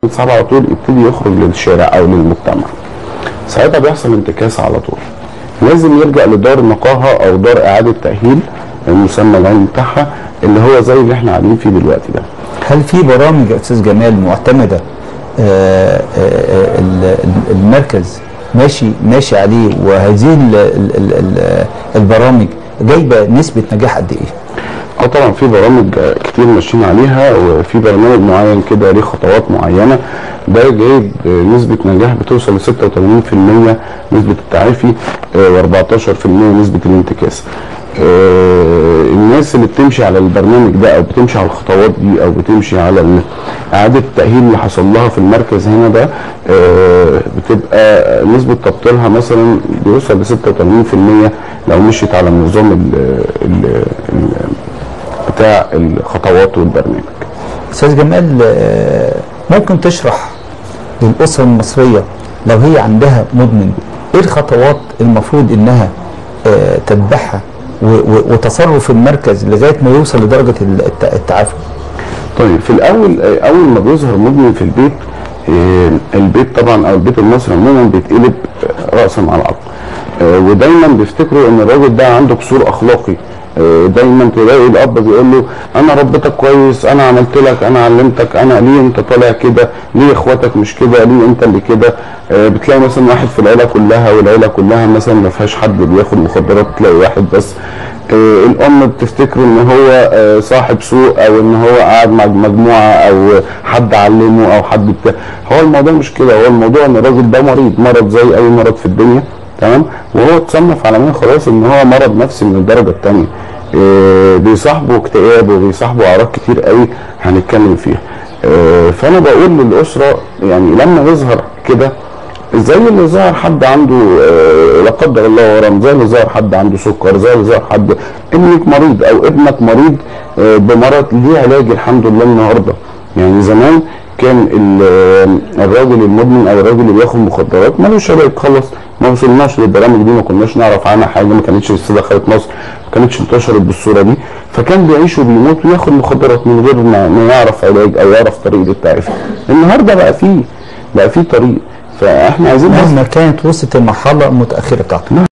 صعب على طول يبتدي يخرج للشارع او للمجتمع ساعتها بيحصل انتكاس على طول لازم يلجا لدار نقاهه او دار اعاده تاهيل المسمى العلمي بتاعها اللي هو زي اللي احنا قاعدين فيه دلوقتي ده هل في برامج يا استاذ جمال معتمده آه، آه، ال- ال- المركز ماشي ماشي عليه وهذه ال- ال- ال- ال- البرامج جايبه نسبه نجاح قد ايه؟ اه طبعا في برامج آه، كتير ماشيين عليها وفي برنامج معين كده ليه خطوات معينه ده جايب آه، نسبه نجاح بتوصل ل 86% نسبه التعافي و14% نسبه الانتكاس. آه، الناس اللي بتمشي على البرنامج ده او بتمشي على الخطوات دي او بتمشي على ال- اعاده التاهيل اللي حصل لها في المركز هنا ده آه، بتبقى نسبه تبطيلها مثلا بيوصل ل 86% لو مشيت على النظام ال ال ال بتاع الخطوات والبرنامج استاذ جمال آه، ممكن تشرح للاسره المصريه لو هي عندها مدمن ايه الخطوات المفروض انها آه، تتبعها و- و- وتصرف المركز لغايه ما يوصل لدرجه الت- التعافي طيب في الاول آه، اول ما بيظهر مدمن في البيت آه، البيت طبعا او البيت المصري عموما بيتقلب آه، راسا على العقل آه، ودايما بيفتكروا ان الراجل ده عنده قصور اخلاقي آه، دايما تلاقي الاب بيقول له انا ربيتك كويس انا عملت لك انا علمتك انا ليه انت طالع كده ليه اخواتك مش كده ليه انت اللي كده آه، بتلاقي مثلا واحد في العيله كلها والعيله كلها مثلا ما فيهاش حد بياخد مخدرات تلاقي واحد بس آه، الام بتفتكر ان هو آه، صاحب سوء او ان هو قاعد مع مجموعه او حد علمه او حد بتاع هو الموضوع مش كده هو الموضوع ان الراجل ده مريض مرض زي اي مرض في الدنيا تمام وهو اتصنف عالميا خلاص ان هو مرض نفسي من الدرجه الثانيه بيصاحبه اكتئاب وبيصاحبه اعراض كتير قوي هنتكلم فيها آه، فانا بقول للاسره يعني لما يظهر كده زي اللي ظهر حد عنده آه، لا قدر الله ورم زي اللي ظهر حد عنده سكر زي اللي ظهر حد ابنك مريض او ابنك مريض آه، بمرض ليه علاج الحمد لله النهارده يعني زمان كان ال- آه، الراجل المدمن او الراجل اللي بياخد مخدرات ملوش علاج خلص ما وصلناش للبرامج دي ما كناش نعرف عنها حاجه ما كانتش لسه دخلت مصر ما كانتش انتشرت بالصوره دي فكان بيعيش وبيموت وياخد مخدرات من غير ما ما يعرف علاج او يعرف طريق للتعافي النهارده بقى فيه بقى فيه طريق فاحنا عايزين بس مهما كانت وصلت المرحله المتاخره بتاعته